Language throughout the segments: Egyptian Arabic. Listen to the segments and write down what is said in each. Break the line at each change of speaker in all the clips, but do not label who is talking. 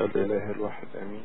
الإله الواحد آمين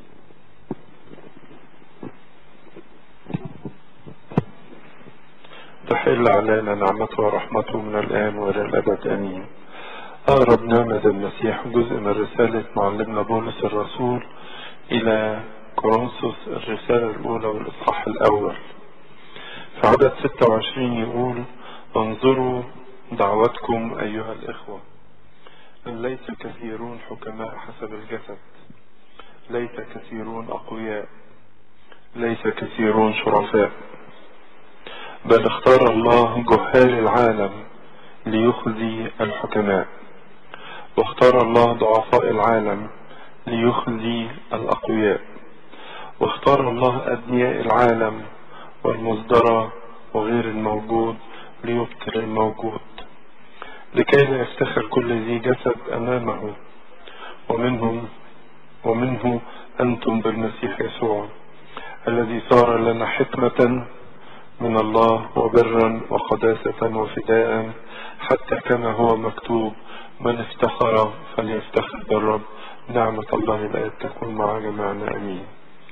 تحل علينا نعمته ورحمته من الآن وإلى الأبد آمين أقرب نعمة المسيح جزء من رسالة معلمنا بولس الرسول إلى كورنثوس الرسالة الأولى والإصحاح الأول في عدد 26 يقول انظروا دعوتكم أيها الإخوة أن ليس كثيرون حكماء حسب الجسد ليس كثيرون أقوياء ليس كثيرون شرفاء بل اختار الله جهال العالم ليخزي الحكماء واختار الله ضعفاء العالم ليخزي الأقوياء واختار الله أدنياء العالم والمصدرة وغير الموجود ليبطل الموجود لكي لا يفتخر كل ذي جسد أمامه ومنهم ومنه أنتم بالمسيح يسوع الذي صار لنا حكمة من الله وبرا وقداسة وفداء حتى كما هو مكتوب من افتخر فليفتخر بالرب نعمة الله لا تكون مع جميعنا أمين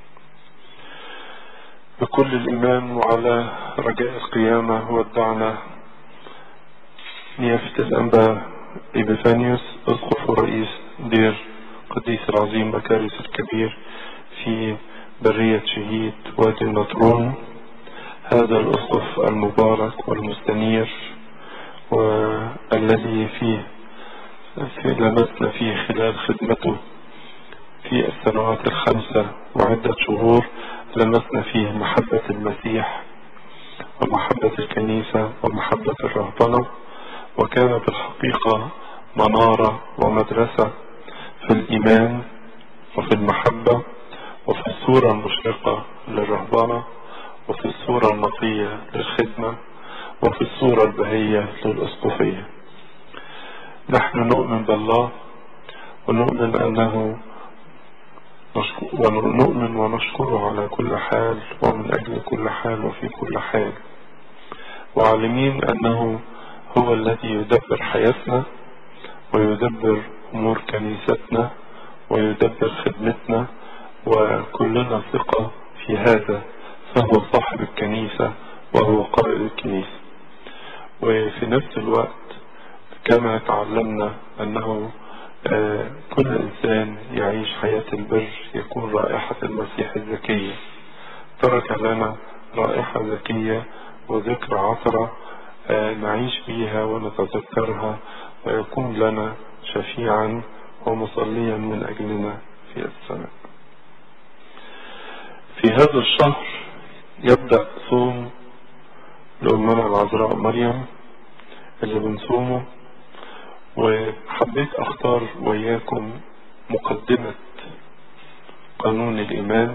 بكل الإيمان وعلى رجاء القيامة ودعنا نيافة الأنبا إبيفانيوس أسقف ورئيس دير قديس العظيم بكاريس الكبير في برية شهيد وادي النطرون هذا الأسقف المبارك والمستنير والذي فيه في لمسنا فيه خلال خدمته في السنوات الخمسة وعدة شهور لمسنا فيه محبة المسيح ومحبة الكنيسة ومحبة الرهبنة وكان بالحقيقة منارة ومدرسة في الإيمان وفي المحبة وفي الصورة المشرقة للرهبنة وفي الصورة النقية للخدمة وفي الصورة البهية للأسقفية نحن نؤمن بالله ونؤمن أنه ونؤمن ونشكره على كل حال ومن أجل كل حال وفي كل حال وعالمين أنه هو الذي يدبر حياتنا ويدبر أمور كنيستنا ويدبر خدمتنا وكلنا ثقة في هذا فهو صاحب الكنيسة وهو قائد الكنيسة وفي نفس الوقت كما تعلمنا أنه آه كل إنسان يعيش حياة البر يكون رائحة المسيح الزكية ترك لنا رائحة زكية وذكر عطرة آه نعيش بها ونتذكرها ويكون لنا شفيعا ومصليا من أجلنا في السماء في هذا الشهر يبدأ صوم لأمنا العذراء مريم اللي بنصومه وحبيت اختار وياكم مقدمة قانون الايمان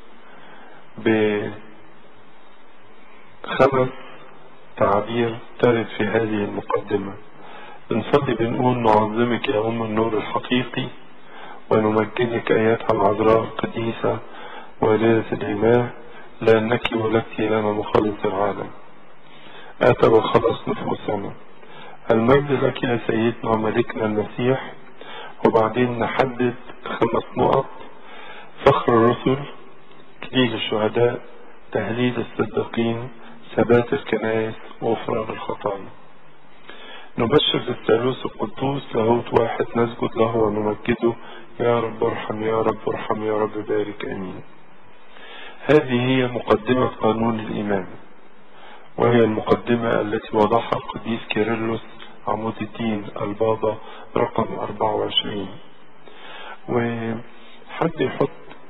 بخمس تعابير ترد في هذه المقدمة بنصلي بنقول نعظمك يا ام النور الحقيقي ونمجدك اياتها العذراء القديسة والدة الاله لانك ولدت لنا مخلص العالم اتى وخلص نفوسنا المجد لك يا سيدنا وملكنا المسيح وبعدين نحدد خمس نقط فخر الرسل كليل الشهداء تهليل الصديقين ثبات الكنائس وغفران الخطايا نبشر بالثالوث القدوس لاهوت واحد نسجد له ونمجده يا رب ارحم يا رب ارحم يا رب بارك امين هذه هي مقدمة قانون الإيمان وهي المقدمة التي وضعها القديس كيرلس عمود الدين البابا رقم 24 وحد يحط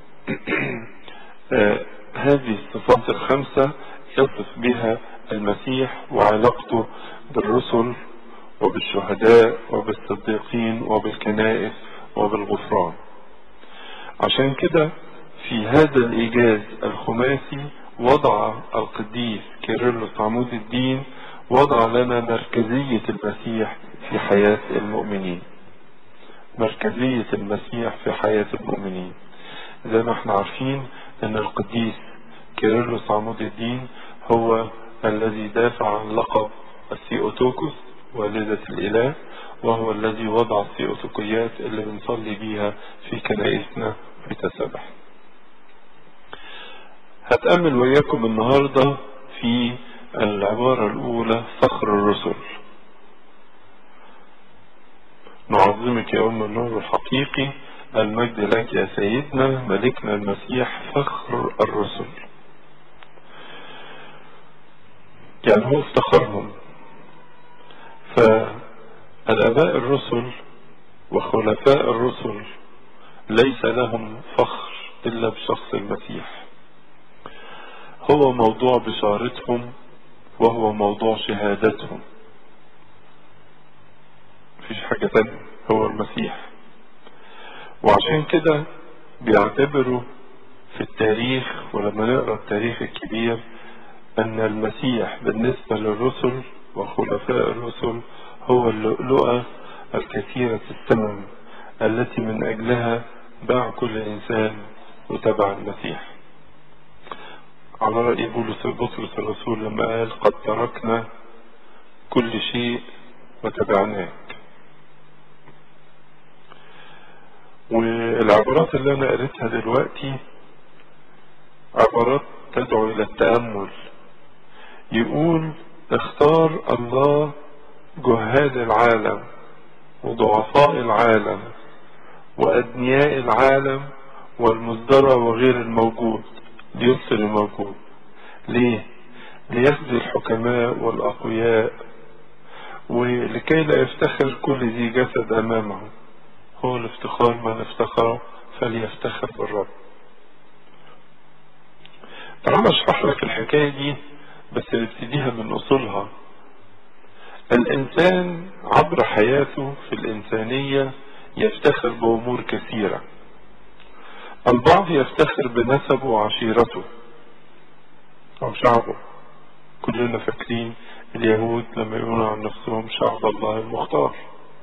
آه هذه الصفات الخمسة يصف بها المسيح وعلاقته بالرسل وبالشهداء وبالصديقين وبالكنائس وبالغفران عشان كده في هذا الإيجاز الخماسي وضع القديس كيرلس عمود الدين وضع لنا مركزية المسيح في حياة المؤمنين مركزية المسيح في حياة المؤمنين زي ما احنا عارفين ان القديس كيرلس عمود الدين هو الذي دافع عن لقب السيوتوكوس والدة الإله وهو الذي وضع الثيوتوكيات اللي بنصلي بيها في كنائسنا في تسبح هتأمل وياكم النهاردة في العبارة الأولى صخر الرسل نعظمك يا أم النور الحقيقي المجد لك يا سيدنا ملكنا المسيح فخر الرسل يعني هو افتخرهم فالآباء الرسل وخلفاء الرسل ليس لهم فخر إلا بشخص المسيح هو موضوع بشارتهم وهو موضوع شهادتهم مفيش حاجة تانية هو المسيح وعشان كده بيعتبروا في التاريخ ولما نقرا التاريخ الكبير ان المسيح بالنسبة للرسل وخلفاء الرسل هو اللؤلؤة الكثيرة الثمن التي من اجلها باع كل انسان وتبع المسيح على رأي بولس بطرس الرسول لما قال قد تركنا كل شيء وتبعناك والعبارات اللي انا قريتها دلوقتي عبارات تدعو الى التأمل يقول اختار الله جهال العالم وضعفاء العالم وأدنياء العالم والمزدرى وغير الموجود ليبصر الموجود ليه ليخزي الحكماء والأقوياء ولكي لا يفتخر كل ذي جسد أمامه هو الافتخار من افتخر فليفتخر بالرب تعال اشرح لك الحكاية دي بس نبتديها من اصولها الانسان عبر حياته في الانسانية يفتخر بامور كثيرة البعض يفتخر بنسبه وعشيرته او شعبه كلنا فاكرين اليهود لما يقولوا عن نفسهم شعب الله المختار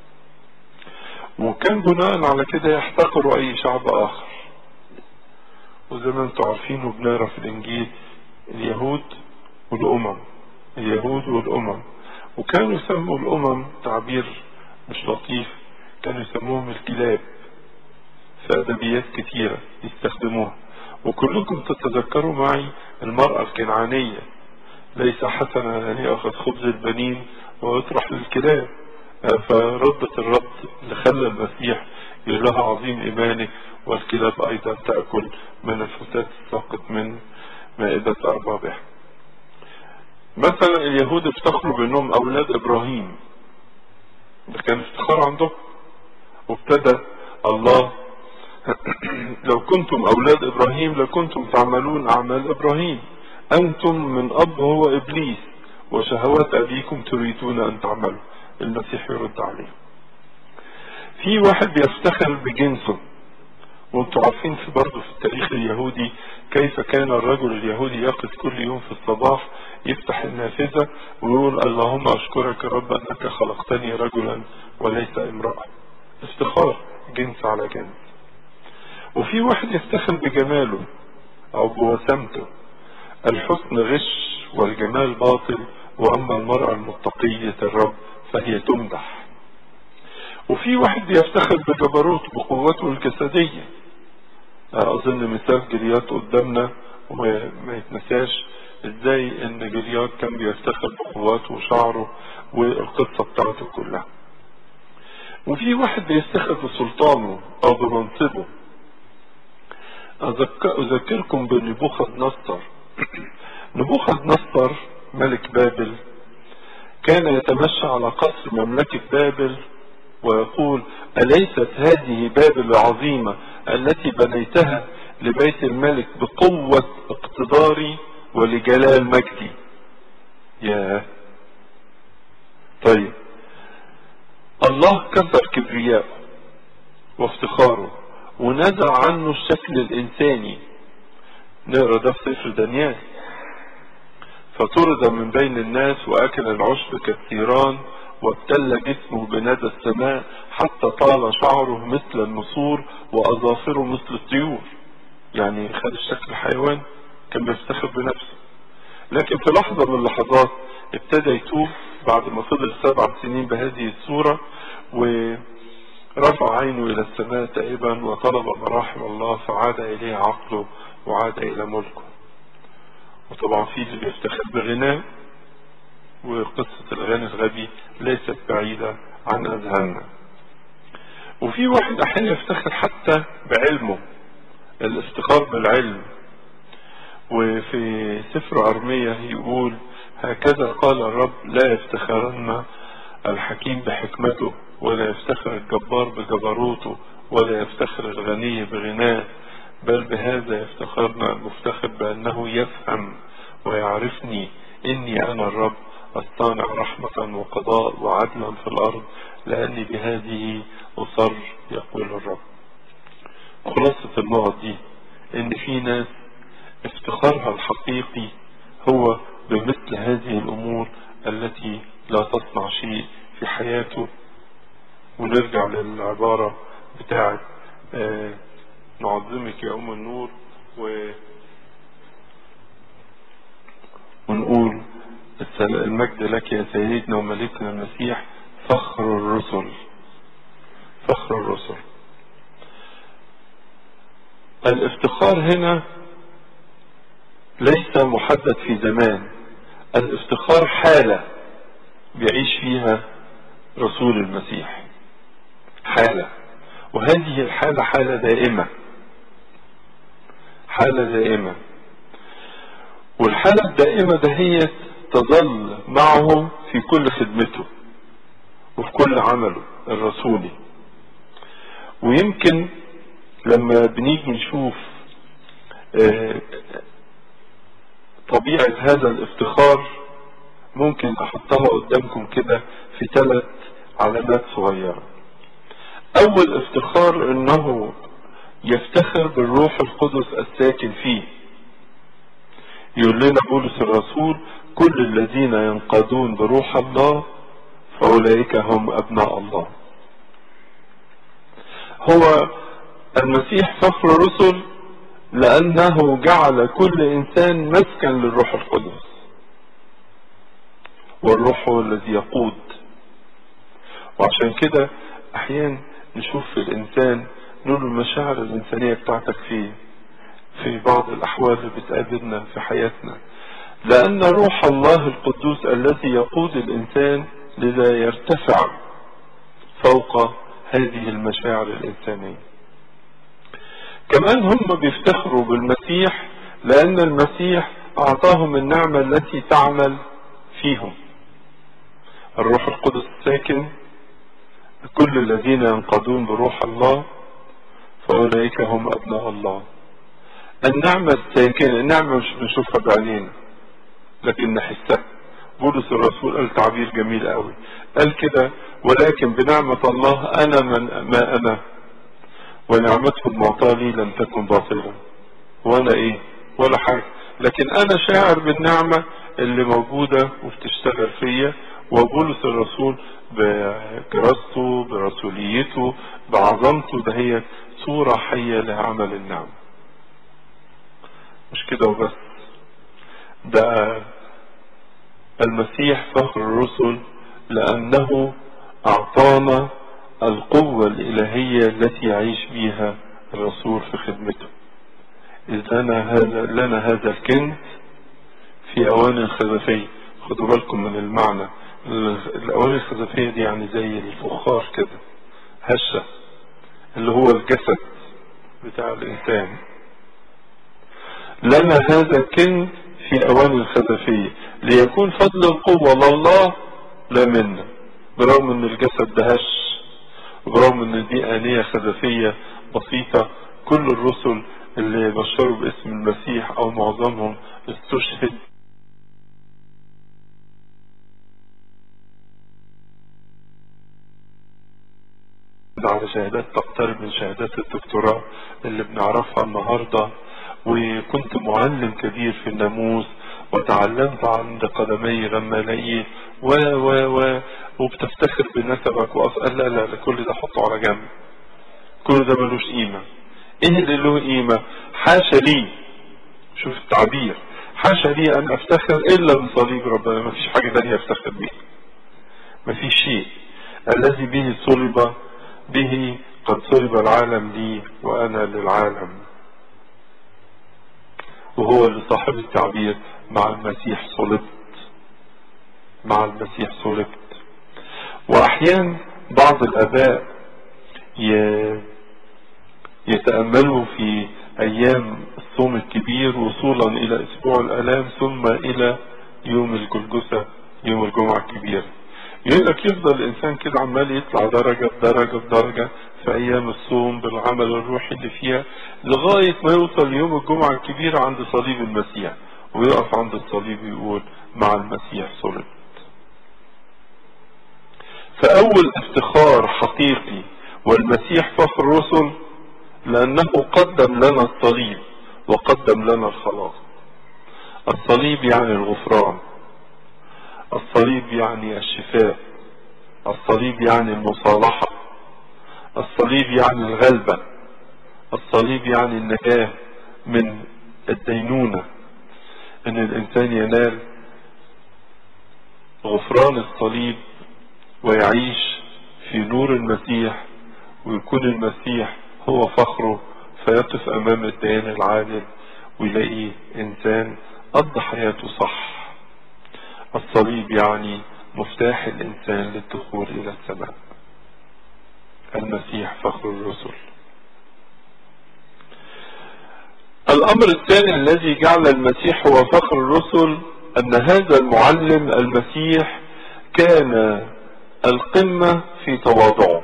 وكان بناء على كده يحتقروا اي شعب اخر وزي ما انتم عارفين وبنقرا في الانجيل اليهود والامم اليهود والامم وكانوا يسموا الامم تعبير مش لطيف كانوا يسموهم الكلاب في ادبيات كتيرة يستخدموها وكلكم تتذكروا معي المرأة الكنعانية ليس حسنا ان ياخذ خبز البنين ويطرح للكلاب فردت الرد اللي خلى المسيح يقول لها عظيم ايمانك والكلاب ايضا تأكل من الفتاة الساقط من مائدة اربابها مثلا اليهود افتخروا بانهم اولاد ابراهيم ده كان افتخار عندهم وابتدى الله لو كنتم اولاد ابراهيم لكنتم تعملون اعمال ابراهيم انتم من اب هو ابليس وشهوات ابيكم تريدون ان تعملوا المسيح يرد عليه في واحد بيفتخر بجنسه وانتم عارفين في برضه في التاريخ اليهودي كيف كان الرجل اليهودي يقف كل يوم في الصباح يفتح النافذة ويقول اللهم اشكرك يا رب انك خلقتني رجلا وليس امرأة افتخار جنس على جنس وفي واحد يفتخر بجماله او بوسامته الحسن غش والجمال باطل واما المرأة المتقية الرب فهي تمدح وفي واحد بيفتخر بجبروت بقوته الجسدية اظن مثال جليات قدامنا وما يتنساش ازاي ان جليات كان بيفتخر بقواته وشعره والقصة بتاعته كلها وفي واحد بيفتخر بسلطانه او بمنصبه اذكركم بنبوخذ نصر نبوخذ نصر ملك بابل كان يتمشى على قصر مملكة بابل ويقول أليست هذه بابل العظيمة التي بنيتها لبيت الملك بقوة اقتداري ولجلال مجدي يا طيب الله كسر كبرياءه وافتخاره ونزع عنه الشكل الإنساني نقرا ده في سفر دانيال فطرد من بين الناس وأكل العشب كالثيران وابتل جسمه بندى السماء حتى طال شعره مثل النسور وأظافره مثل الطيور يعني خد الشكل الحيوان كان بيفتخر بنفسه لكن في لحظة من اللحظات ابتدى يتوب بعد ما فضل سبع سنين بهذه الصورة ورفع عينه إلى السماء تائبا وطلب مراحم الله فعاد إليه عقله وعاد إلى ملكه وطبعا في اللي بيفتخر بغناه وقصة الغني الغبي ليست بعيدة عن أذهاننا وفي واحد أحيانا يفتخر حتى بعلمه الافتخار بالعلم وفي سفر أرمية يقول هكذا قال الرب لا يفتخرن الحكيم بحكمته ولا يفتخر الجبار بجبروته ولا يفتخر الغني بغناه بل بهذا يفتخرنا المفتخر بأنه يفهم ويعرفني إني أنا الرب أصطانع رحمة وقضاء وعدلا في الأرض لأني بهذه أصر يقول الرب خلاصة النقط دي إن في ناس افتخارها الحقيقي هو بمثل هذه الأمور التي لا تصنع شيء في حياته ونرجع للعبارة بتاعت آه نعظمك يا أم النور و ونقول المجد لك يا سيدنا وملكنا المسيح فخر الرسل فخر الرسل الافتخار هنا ليس محدد في زمان الافتخار حالة بيعيش فيها رسول المسيح حالة وهذه الحالة حالة دائمة حالة دائمة والحالة الدائمة دهيت تظل معه في كل خدمته وفي كل عمله الرسولي ويمكن لما بنيجي نشوف طبيعة هذا الافتخار ممكن احطها قدامكم كده في ثلاث علامات صغيرة اول افتخار انه يفتخر بالروح القدس الساكن فيه يقول لنا بولس الرسول كل الذين ينقادون بروح الله فأولئك هم أبناء الله هو المسيح فخر رسل لأنه جعل كل إنسان مسكن للروح القدس والروح هو الذي يقود وعشان كده أحيانا نشوف في الإنسان نقول المشاعر الإنسانية بتاعتك فيه في بعض الأحوال اللي بتقابلنا في حياتنا لأن روح الله القدوس الذي يقود الإنسان لذا يرتفع فوق هذه المشاعر الإنسانية كمان هم بيفتخروا بالمسيح لأن المسيح أعطاهم النعمة التي تعمل فيهم الروح القدس الساكن كل الذين ينقضون بروح الله فأولئك هم أبناء الله النعمة الساكنة النعمة مش بنشوفها بعينينا لكن نحسها بولس الرسول قال تعبير جميل قوي قال كده ولكن بنعمة الله أنا من ما أنا ونعمته المعطاة لي لم تكن باطلة وأنا إيه ولا حاجة لكن أنا شاعر بالنعمة اللي موجودة وبتشتغل فيا وبولس الرسول بكراسته برسوليته بعظمته ده هي صورة حية لعمل النعمة مش كده وبس ده المسيح فخر الرسل لأنه أعطانا القوة الإلهية التي يعيش بها الرسول في خدمته إذ لنا هذا, لنا هذا الكنز في أواني الخزفية خدوا بالكم من المعنى الأواني الخزفية دي يعني زي الفخار كده هشة اللي هو الجسد بتاع الإنسان لنا هذا الكنز في أواني الخزفية ليكون فضل القوة لله لا منا برغم ان الجسد ده هش وبرغم ان دي آلية خزفية بسيطة كل الرسل اللي بشروا باسم المسيح او معظمهم استشهد على شهادات تقترب من شهادات الدكتوراه اللي بنعرفها النهاردة وكنت معلم كبير في الناموس وتعلمت عند قدمي لما الاقيه و و و وبتفتخر بنسبك وأسأل لا لا لا كل ده حطه على جنب كل ده ملوش قيمة ايه اللي له قيمة حاشا لي شوف التعبير حاشا لي ان افتخر الا بصليب ربنا ما فيش حاجة تانية افتخر بيها ما فيش شيء الذي به صلب به قد صلب العالم لي وأنا للعالم وهو اللي صاحب التعبير مع المسيح صلبت مع المسيح صلبت وأحيانا بعض الآباء يتأملوا في أيام الصوم الكبير وصولا إلى أسبوع الآلام ثم إلى يوم الجلجسة يوم الجمعة الكبير يقول لك يفضل الإنسان كده عمال يطلع درجة بدرجة بدرجة في أيام الصوم بالعمل الروحي اللي فيها لغاية ما يوصل يوم الجمعة الكبيرة عند صليب المسيح ويقف عند الصليب ويقول مع المسيح صلبت فأول افتخار حقيقي والمسيح فخر الرسل لأنه قدم لنا الصليب وقدم لنا الخلاص الصليب يعني الغفران الصليب يعني الشفاء الصليب يعني المصالحة الصليب يعني الغلبة الصليب يعني النجاة من الدينونة ان الانسان ينال غفران الصليب ويعيش في نور المسيح ويكون المسيح هو فخره فيقف امام الديان العادل ويلاقيه انسان قضى حياته صح الصليب يعني مفتاح الانسان للدخول الى السماء المسيح فخر الرسل الامر الثاني الذي جعل المسيح هو فخر الرسل ان هذا المعلم المسيح كان القمة في تواضعه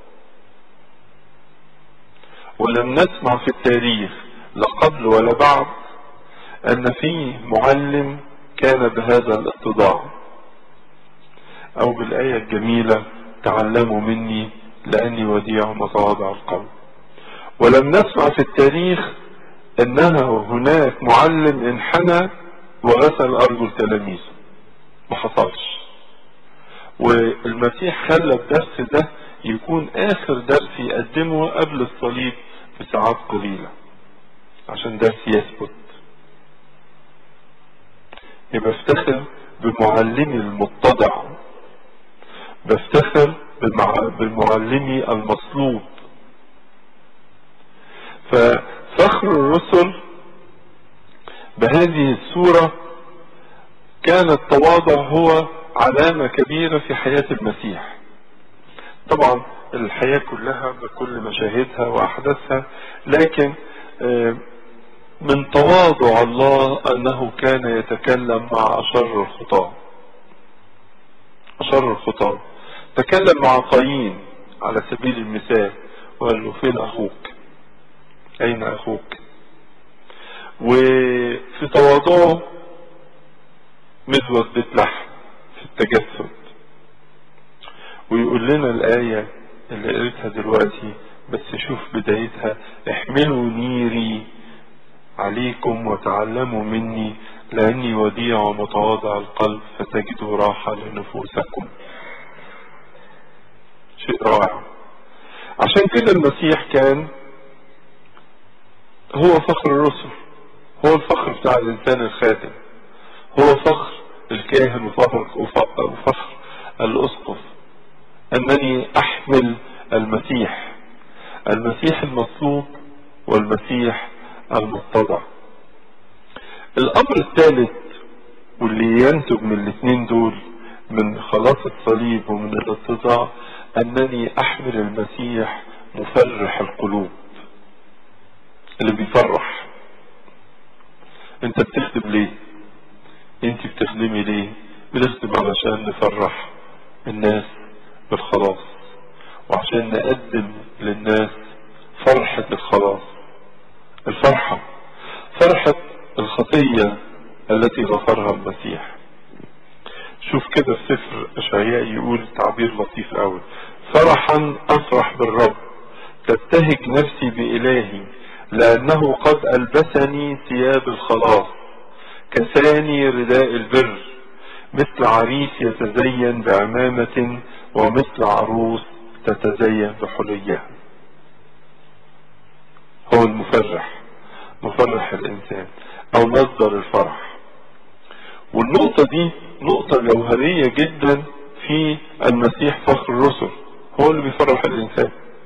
ولم نسمع في التاريخ لا قبل ولا بعد ان في معلم كان بهذا الاتضاع او بالايه الجميله تعلموا مني لاني وديع متواضع القلب ولم نسمع في التاريخ انه هناك معلم انحنى وغسل ارجل تلاميذه ما حصلش والمسيح خلى الدرس ده يكون اخر درس يقدمه قبل الصليب بساعات قليلة عشان درس يثبت يبقى افتخر بمعلمي المتضع بفتخر بمعلمي المصلوب ففخر الرسل بهذه الصورة كان التواضع هو علامة كبيرة في حياة المسيح طبعا الحياة كلها بكل مشاهدها وأحداثها لكن من تواضع الله أنه كان يتكلم مع أشر الخطاة أشر الخطاة تكلم مع قايين على سبيل المثال وقال له فين أخوك أين أخوك وفي تواضعه مزوة بيت لحم في التجسد ويقول لنا الآية اللي قريتها دلوقتي بس شوف بدايتها احملوا نيري عليكم وتعلموا مني لأني وديع ومتواضع القلب فتجدوا راحة لنفوسكم شيء رائع عشان كده المسيح كان هو فخر الرسل هو الفخر بتاع الإنسان الخاتم هو فخر الكاهن وفخر, وفخر الأسقف أنني أحمل المسيح المسيح المصلوب والمسيح المتضع الأمر الثالث واللي ينتج من الاثنين دول من خلاص الصليب ومن الاتضاع أنني أحمل المسيح مفرح القلوب اللي بيفرح انت بتخدم ليه انت بتخدمي ليه بنخدم علشان نفرح الناس بالخلاص وعشان نقدم للناس فرحة الخلاص الفرحة فرحة الخطية التي غفرها المسيح شوف كده في سفر اشعياء يقول تعبير لطيف قوي فرحا افرح بالرب تبتهج نفسي بإلهي لأنه قد ألبسني ثياب الخلاص كساني رداء البر مثل عريس يتزين بعمامة ومثل عروس تتزين بحليها هو المفرح مفرح الإنسان أو مصدر الفرح والنقطة دي نقطة جوهرية جدا في المسيح فخر الرسل هو اللي بيفرح الانسان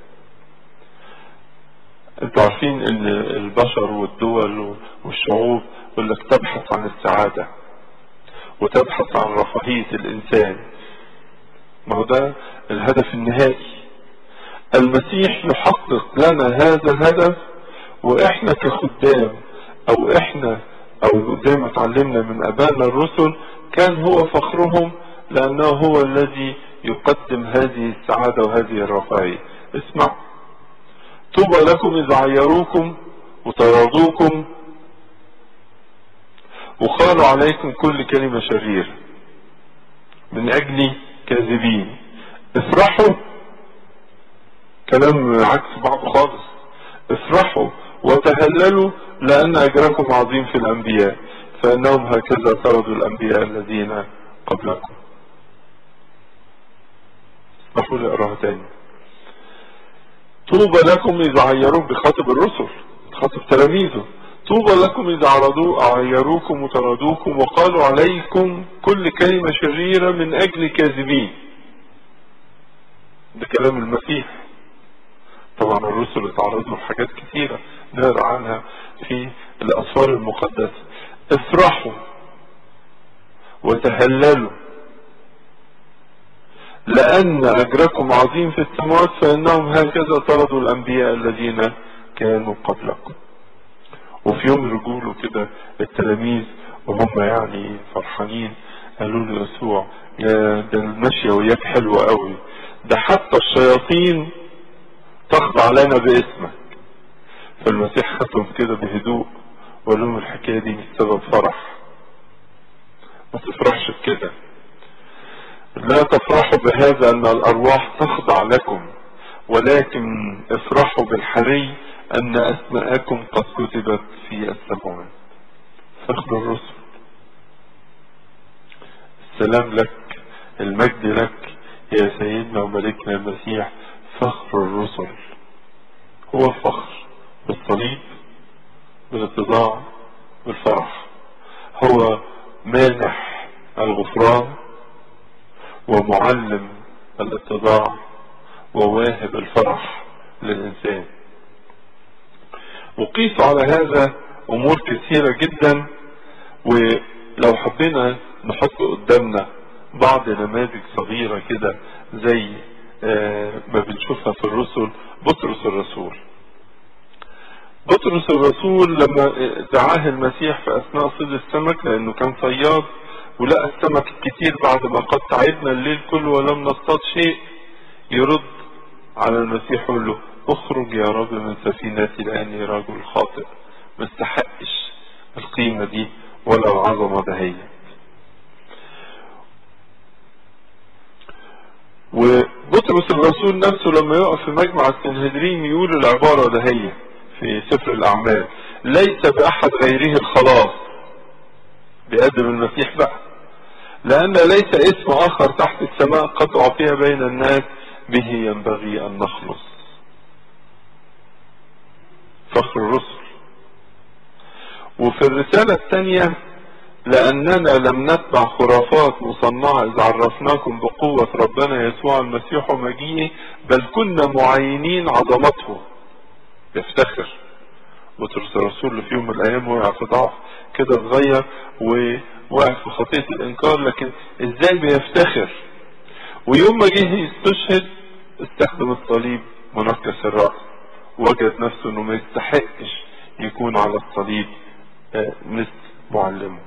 انتوا عارفين ان البشر والدول والشعوب يقول لك تبحث عن السعادة وتبحث عن رفاهية الانسان ما هو ده الهدف النهائي المسيح يحقق لنا هذا الهدف واحنا كخدام او احنا او زي ما اتعلمنا من ابائنا الرسل كان هو فخرهم لانه هو الذي يقدم هذه السعادة وهذه الرفاهية اسمع طوبى لكم اذا عيروكم وطردوكم وقالوا عليكم كل كلمة شريرة من اجل كاذبين افرحوا كلام عكس بعض خالص افرحوا وتهللوا لأن أجركم عظيم في الأنبياء فإنهم هكذا طردوا الأنبياء الذين قبلكم اسمحوا لي أقراها تاني طوبى لكم إذا عيروك بخاطب الرسل خاطب تلاميذه طوبى لكم إذا عرضوا عيروكم وطردوكم وقالوا عليكم كل كلمة شريرة من أجل كاذبين ده كلام المسيح طبعا الرسل اتعرضوا لحاجات كثيرة نقرا عنها في الأسفار المقدسة افرحوا وتهللوا لأن أجركم عظيم في السماوات فإنهم هكذا طردوا الأنبياء الذين كانوا قبلكم وفي يوم رجوله كده التلاميذ وهم يعني فرحانين قالوا له يسوع يا ده المشية وياك حلوة قوي ده حتى الشياطين تخضع لنا باسمك فالمسيح خدهم كده بهدوء وقال لهم الحكايه دي مش سبب فرح ما تفرحش بكده لا تفرحوا بهذا ان الارواح تخضع لكم ولكن افرحوا بالحري ان اسماءكم قد كتبت في السماوات فخر الرسل السلام لك المجد لك يا سيدنا وملكنا المسيح فخر الرسل هو الفخر بالصليب بالاتضاع بالفرح هو مانح الغفران ومعلم الاتضاع وواهب الفرح للإنسان وقيس على هذا أمور كثيرة جدا ولو حبينا نحط قدامنا بعض نماذج صغيرة كده زي ما بنشوفها في الرسل بطرس الرسول بطرس الرسول لما دعاه المسيح في اثناء صيد السمك لانه كان صياد ولقى السمك كتير بعد ما قد تعبنا الليل كله ولم نصطاد شيء يرد على المسيح يقول له اخرج يا رب من سفينتي لاني رجل خاطئ ما استحقش القيمه دي ولا العظمه دهيت وبطرس الرسول نفسه لما يقف في مجمع السنهدرين يقول العبارة ده هي في سفر الأعمال ليس بأحد غيره الخلاص بيقدم المسيح بقى لأن ليس اسم آخر تحت السماء قد أعطي بين الناس به ينبغي أن نخلص فخر الرسل وفي الرسالة الثانية لأننا لم نتبع خرافات مصنعة إذ عرفناكم بقوة ربنا يسوع المسيح ومجيئه بل كنا معينين عظمته يفتخر بطرس الرسول اللي في يوم من الأيام وقع في ضعف كده صغير ووقع في خطية الإنكار لكن إزاي بيفتخر ويوم ما جه يستشهد استخدم الصليب منكس الرأس وجد نفسه إنه ما يستحقش يكون على الصليب مثل معلمه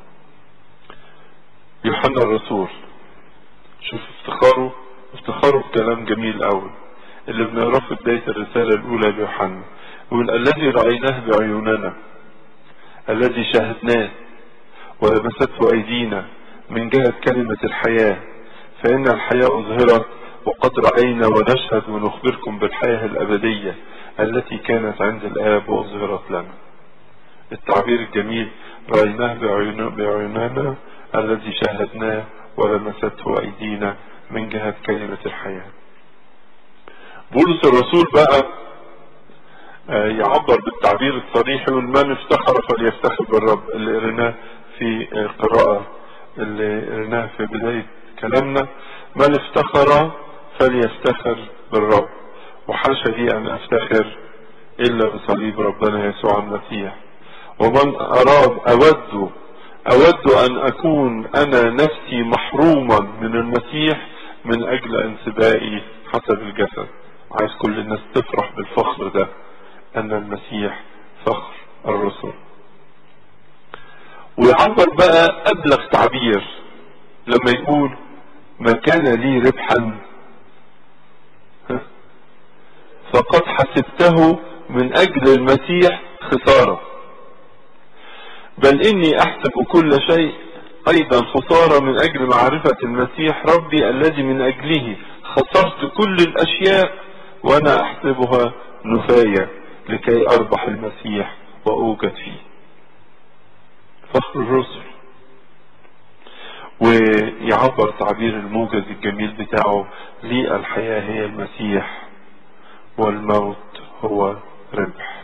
يوحنا الرسول شوف افتخاره افتخاره بكلام جميل قوي اللي بنقراه في بداية الرسالة الأولى ليوحنا يقول الذي رأيناه بعيوننا الذي شاهدناه ولمسته أيدينا من جهة كلمة الحياة فإن الحياة أظهرت وقد رأينا ونشهد ونخبركم بالحياة الأبدية التي كانت عند الآب وأظهرت لنا التعبير الجميل رأيناه بعيوننا الذي شاهدناه ولمسته أيدينا من جهة كلمة الحياة بولس الرسول بقى يعبر بالتعبير الصريح يقول من افتخر فليفتخر بالرب اللي قريناه في القراءة اللي قريناها في بداية كلامنا من افتخر فليفتخر المسيح ومن أراد أود أود أن أكون أنا نفسي محروما من المسيح من أجل انسبائي حسب الجسد عايز كل الناس تفرح بالفخر ده أن المسيح فخر الرسل ويعبر بقى أبلغ تعبير لما يقول ما كان لي ربحا فقد حسبته من أجل المسيح خسارة بل إني أحسب كل شيء أيضا خسارة من أجل معرفة المسيح ربي الذي من أجله خسرت كل الأشياء وأنا أحسبها نفاية لكي أربح المسيح وأوجد فيه فخر الرسل ويعبر تعبير الموجز الجميل بتاعه لي الحياة هي المسيح والموت هو ربح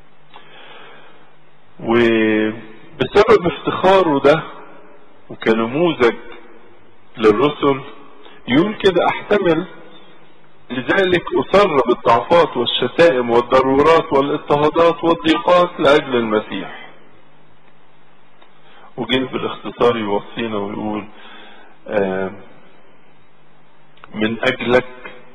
وبسبب افتخاره ده وكنموذج للرسل يقول كده احتمل لذلك اصر بالضعفات والشتائم والضرورات والاضطهادات والضيقات لاجل المسيح وجه بالاختصار يوصينا ويقول آه من اجلك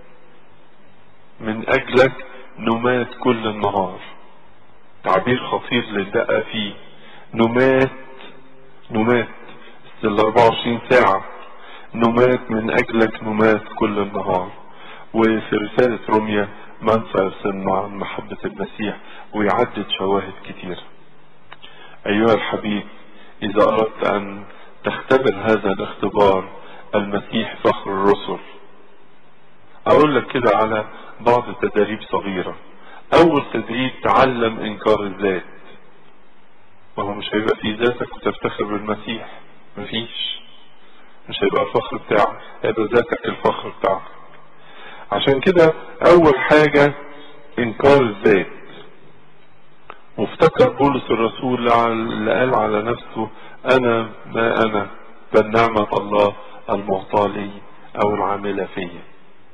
من اجلك نمات كل النهار تعبير خطير للدقة فيه نمات نمات ال 24 ساعة نمات من اجلك نمات كل النهار وفي رسالة روميا من سيصلنا عن محبة المسيح ويعدد شواهد كتيرة ايها الحبيب اذا اردت ان تختبر هذا الاختبار المسيح فخر الرسل اقول لك كده على بعض التدريب صغيرة اول تدريب تعلم انكار الذات وهو مش هيبقى في ذاتك وتفتخر بالمسيح مفيش مش هيبقى الفخر بتاعك هيبقى ذاتك الفخر بتاعك عشان كده اول حاجة انكار الذات وافتكر بولس الرسول اللي قال على نفسه انا ما انا بل نعمة الله المعطى لي او العاملة فيا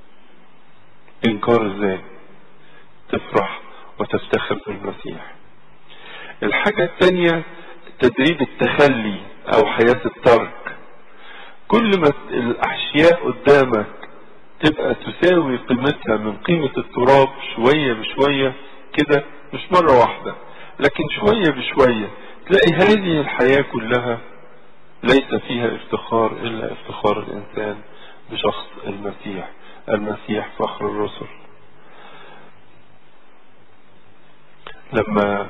انكار الذات تفرح وتفتخر بالمسيح الحاجة الثانية تدريب التخلي او حياة الترك كل ما الاشياء قدامك تبقى تساوي قيمتها من قيمة التراب شوية بشوية كده مش مرة واحدة لكن شوية بشوية تلاقي هذه الحياة كلها ليس فيها افتخار الا افتخار الانسان بشخص المسيح المسيح فخر الرسل لما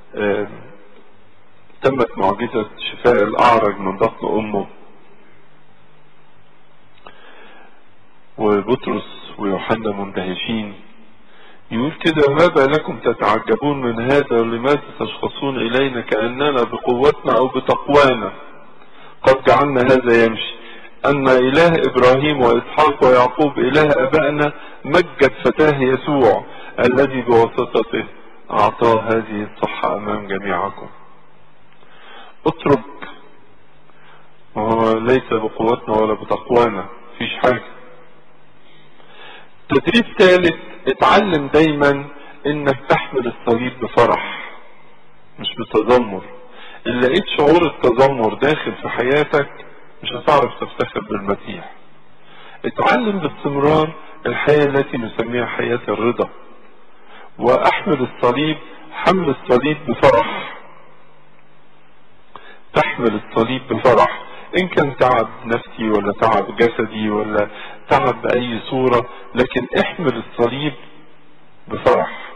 تمت معجزة شفاء الأعرج من بطن أمه وبطرس ويوحنا مندهشين يقول كده ماذا لكم تتعجبون من هذا ولماذا تشخصون إلينا كأننا بقوتنا أو بتقوانا قد جعلنا هذا يمشي أن إله إبراهيم وإسحاق ويعقوب إله أبائنا مجد فتاه يسوع الذي بواسطته أعطاه هذه الصحة أمام جميعكم اترك وهو ليس بقوتنا ولا بتقوانا فيش حاجة تدريب ثالث اتعلم دايما انك تحمل الصليب بفرح مش بتذمر ان لقيت شعور التذمر داخل في حياتك مش هتعرف تفتخر بالمسيح اتعلم باستمرار الحياة التي نسميها حياة الرضا واحمل الصليب حمل الصليب بفرح تحمل الصليب بفرح ان كان تعب نفسي ولا تعب جسدي ولا تعب باي صورة لكن احمل الصليب بفرح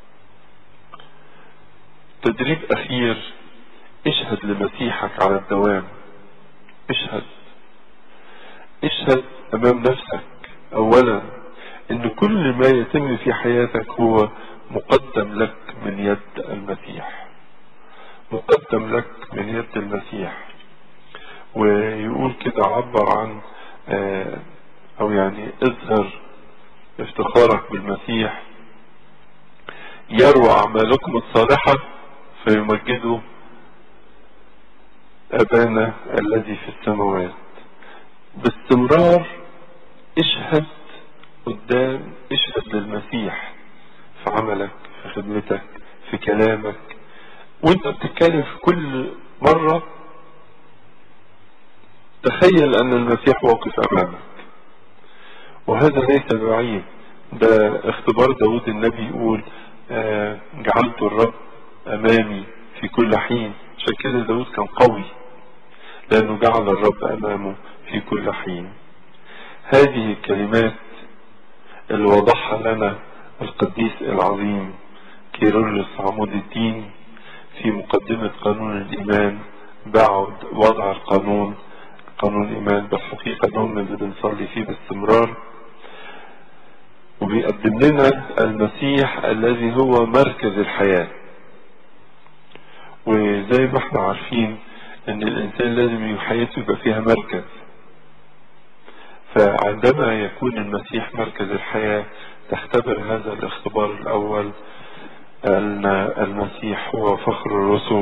تدريب اخير اشهد لمسيحك على الدوام اشهد اشهد امام نفسك اولا ان كل ما يتم في حياتك هو مقدم لك من يد المسيح مقدم لك من يد المسيح ويقول كده عبر عن او يعني اظهر افتخارك بالمسيح يروى اعمالكم الصالحة فيمجدوا ابانا الذي في السماوات باستمرار اشهد قدام اشهد للمسيح في عملك في خدمتك في كلامك وانت بتتكلم في كل مرة تخيل ان المسيح واقف امامك وهذا ليس بعيد ده اختبار داود النبي يقول آه جعلت الرب امامي في كل حين عشان كده داود كان قوي لانه جعل الرب امامه في كل حين هذه الكلمات اللي وضعها لنا القديس العظيم كيرلس عمود الدين في مقدمة قانون الإيمان بعد وضع القانون قانون الإيمان بالحقيقة نوم اللي بنصلي فيه باستمرار وبيقدم لنا المسيح الذي هو مركز الحياة وزي ما احنا عارفين ان الانسان لازم حياته يبقى فيها مركز فعندما يكون المسيح مركز الحياة تختبر هذا الاختبار الاول ان المسيح هو فخر الرسل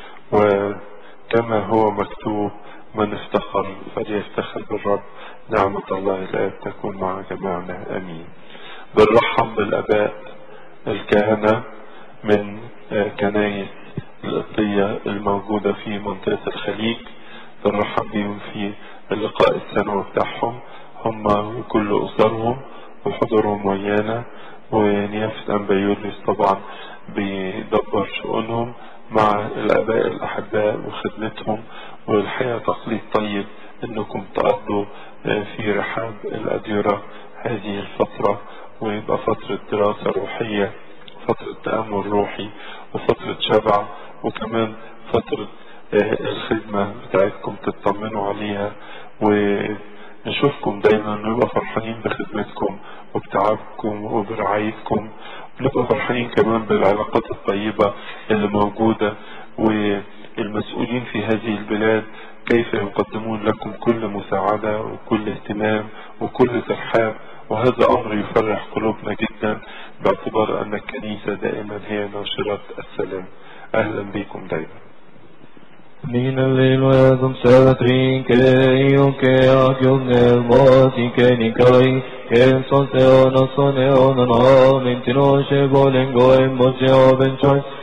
وكما هو مكتوب من افتخر فليفتخر بالرب نعمة الله الآب تكون مع جميعنا امين بنرحب بالاباء الكهنة من كنايس القبطية الموجودة في منطقة الخليج بنرحب بهم في اللقاء السنوي بتاعهم هم وكل أسرهم وحضورهم ويانا ونيافة أنبا يوليس طبعا بيدبر شؤونهم مع الآباء الأحباء وخدمتهم والحقيقة تقليد طيب إنكم تقضوا في رحاب الأديرة هذه الفترة ويبقى فترة دراسة روحية فترة تأمل روحي وفترة شبع وكمان فترة الخدمة بتاعتكم تطمنوا عليها ونشوفكم دايما نبقى فرحانين بخدمتكم وبتعبكم وبرعايتكم ونبقى فرحانين كمان بالعلاقات الطيبة اللي موجودة والمسؤولين في هذه البلاد كيف يقدمون لكم كل مساعدة وكل اهتمام وكل ترحاب وهذا أمر يفرح قلوبنا جدا باعتبار أن الكنيسة دائما هي ناشرة السلام أهلا بكم دائما
Min alleluia salvatrin che io che agio nel moti che ni kai che son se ono son e ono no mentino che volen go en mo se o ben